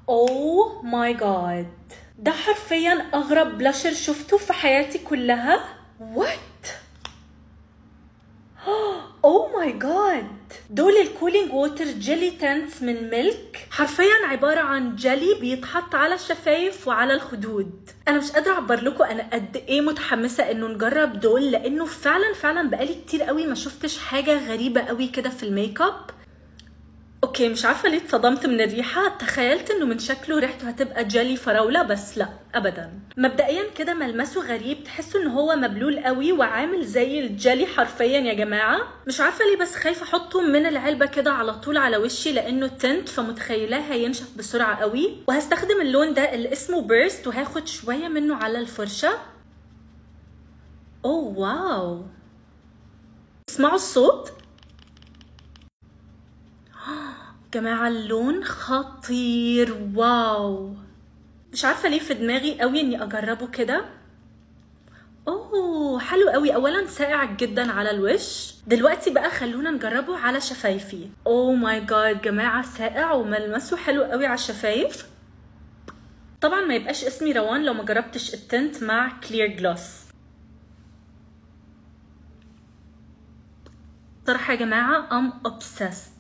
اوه ماي جاد ده حرفيا اغرب بلاشر شفته في حياتي كلها وات اوه ماي جاد دول الكولينج ووتر جيلي تنتس من ميلك حرفيا عباره عن جيلي بيتحط على الشفايف وعلى الخدود انا مش قادره اعبر لكم انا قد ايه متحمسه انه نجرب دول لانه فعلا فعلا بقالي كتير قوي ما شفتش حاجه غريبه قوي كده في الميك اب اوكي مش عارفه ليه اتصدمت من الريحه تخيلت انه من شكله ريحته هتبقى جيلي فراوله بس لا ابدا مبدئيا كده ملمسه غريب تحسوا ان هو مبلول قوي وعامل زي الجيلي حرفيا يا جماعه مش عارفه ليه بس خايفه احطه من العلبه كده على طول على وشي لانه تنت فمتخيلاه هينشف بسرعه قوي وهستخدم اللون ده اللي اسمه بيرست وهاخد شويه منه على الفرشه اوه واو اسمعوا الصوت جماعة اللون خطير واو مش عارفة ليه في دماغي قوي اني اجربه كده اوه حلو قوي اولا ساقع جدا على الوش دلوقتي بقى خلونا نجربه على شفايفي اوه ماي جاد جماعة ساقع وملمسه حلو قوي على الشفايف طبعا ما يبقاش اسمي روان لو ما جربتش التنت مع كلير جلوس صراحة يا جماعة I'm obsessed